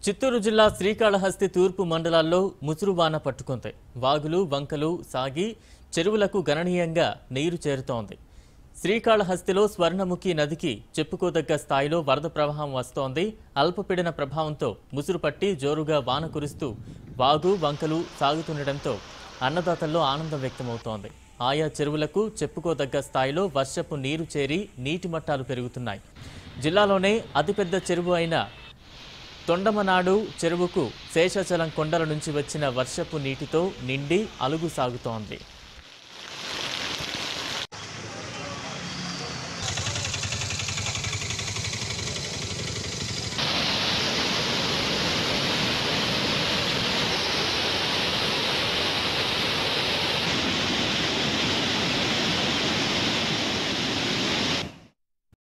చిత్తూరు జిల్లా శ్రీకాళహస్తి తూర్పు మండలాల్లో ముసురు వాన పట్టుకుంది వాగులు వంకలు సాగి చెరువులకు గణనీయంగా నీరు చేరుతోంది శ్రీకాళహస్తిలో స్వర్ణముఖి నదికి చెప్పుకోదగ్గ స్థాయిలో వరద ప్రవాహం వస్తోంది అల్పపీడన ప్రభావంతో ముసురు పట్టి జోరుగా వాన కురుస్తూ వాగు వంకలు సాగుతుండటంతో అన్నదాతల్లో ఆనందం వ్యక్తమవుతోంది ఆయా చెరువులకు చెప్పుకోదగ్గ స్థాయిలో వర్షపు నీరు చేరి నీటి మట్టాలు పెరుగుతున్నాయి జిల్లాలోనే అతిపెద్ద చెరువు అయిన తొండమనాడు చెరువుకు శేషాచలం కొండల నుంచి వచ్చిన వర్షపు నీటితో నిండి అలుగు సాగుతోంది